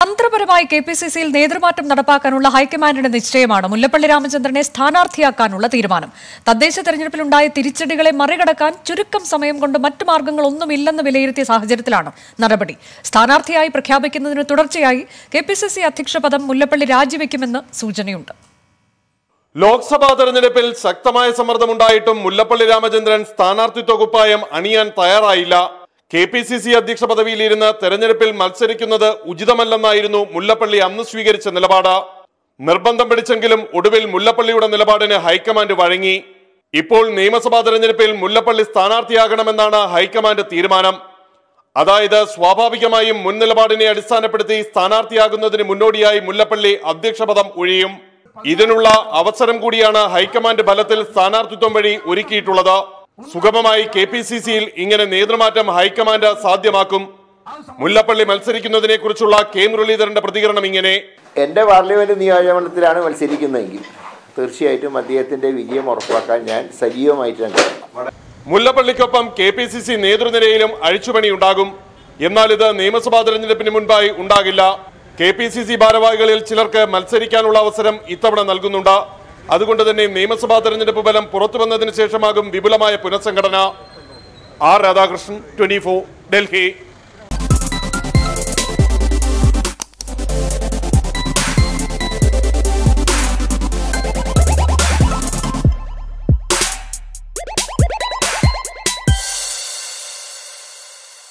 തന്ത്രപരമായി K P C സിയിൽ നേതൃമാറ്റം നടപ്പാക്കാനുള്ള ഹൈക്കമാൻഡിന്റെ നിശ്ചയമാണ് മുല്ലപ്പള്ളി രാമചന്ദ്രനെ സ്ഥാനാർത്ഥിയാക്കാനുള്ള തീരുമാനം തദ്ദേശ തെരഞ്ഞെടുപ്പിലുണ്ടായ തിരിച്ചടികളെ മറികടക്കാൻ ചുരുക്കം സമയം കൊണ്ട് മറ്റു മാർഗങ്ങളൊന്നുമില്ലെന്ന് വിലയിരുത്തിയ സാഹചര്യത്തിലാണ് നടപടി സ്ഥാനാർത്ഥിയായി പ്രഖ്യാപിക്കുന്നതിന് തുടർച്ചയായി കെ പി സി സി അധ്യക്ഷ പദം മുല്ലപ്പള്ളി രാജിവെക്കുമെന്ന് സൂചനയുണ്ട് ലോക്സഭാ തെരഞ്ഞെടുപ്പിൽ ശക്തമായ സമ്മർദ്ദമുണ്ടായിട്ടും മുല്ലപ്പള്ളി രാമചന്ദ്രൻ സ്ഥാനാർത്ഥിത്വ കുപ്പായം അണിയാൻ തയ്യാറായില്ല കെ പി സി സി അധ്യക്ഷ പദവിയിലിരുന്ന് തെരഞ്ഞെടുപ്പിൽ മത്സരിക്കുന്നത് ഉചിതമല്ലെന്നായിരുന്നു മുല്ലപ്പള്ളി അന്ന് സ്വീകരിച്ച നിലപാട് നിർബന്ധം പിടിച്ചെങ്കിലും ഒടുവിൽ മുല്ലപ്പള്ളിയുടെ നിലപാടിന് ഹൈക്കമാൻഡ് വഴങ്ങി ഇപ്പോൾ നിയമസഭാ തെരഞ്ഞെടുപ്പിൽ മുല്ലപ്പള്ളി സ്ഥാനാർത്ഥിയാകണമെന്നാണ് ഹൈക്കമാൻഡ് തീരുമാനം അതായത് സ്വാഭാവികമായും മുൻ നിലപാടിനെ അടിസ്ഥാനപ്പെടുത്തി സ്ഥാനാർത്ഥിയാകുന്നതിന് മുന്നോടിയായി മുല്ലപ്പള്ളി അധ്യക്ഷപദം ഒഴിയും ഇതിനുള്ള അവസരം കൂടിയാണ് ഹൈക്കമാൻഡ് ഫലത്തിൽ സ്ഥാനാർത്ഥിത്വം വഴി ഒരുക്കിയിട്ടുള്ളത് സുഗമമായി കെ പി സി സിയിൽ ഇങ്ങനെ നേതൃമാറ്റം ഹൈക്കമാൻഡ് സാധ്യമാക്കും മുല്ലപ്പള്ളി മത്സരിക്കുന്നതിനെ കുറിച്ചുള്ള കെ മുരളീധരന്റെ പ്രതികരണം ഇങ്ങനെ എൻ്റെ പാർലമെൻറ്റ് നിയോജകമണ്ഡലത്തിലാണ് മത്സരിക്കുന്നതെങ്കിൽ തീർച്ചയായിട്ടും അദ്ദേഹത്തിൻ്റെ വിജയം ഉറപ്പാക്കാൻ ഞാൻ സജീവമായിട്ട് രംഗത്തുണ്ട് മുല്ലപ്പള്ളിക്കൊപ്പം കെ പി സി സി നേതൃനിരയിലും അഴിച്ചുപണി ഉണ്ടാകും എന്നാൽ ഇത് നിയമസഭാ തെരഞ്ഞെടുപ്പിന് മുൻപായി ഉണ്ടാകില്ല കെ പി സി സി ഭാരവാഹികളിൽ ചിലർക്ക് മത്സരിക്കാനുള്ള അവസരം ഇത്തവണ നൽകുന്നുണ്ട് അതുകൊണ്ട് തന്നെ നിയമസഭാ തെരഞ്ഞെടുപ്പ് ഫലം പുറത്തു വന്നതിന് ശേഷമാകും വിപുലമായ പുനഃസംഘടന ആർ രാധാകൃഷ്ണൻ ട്വന്റി ഡൽഹി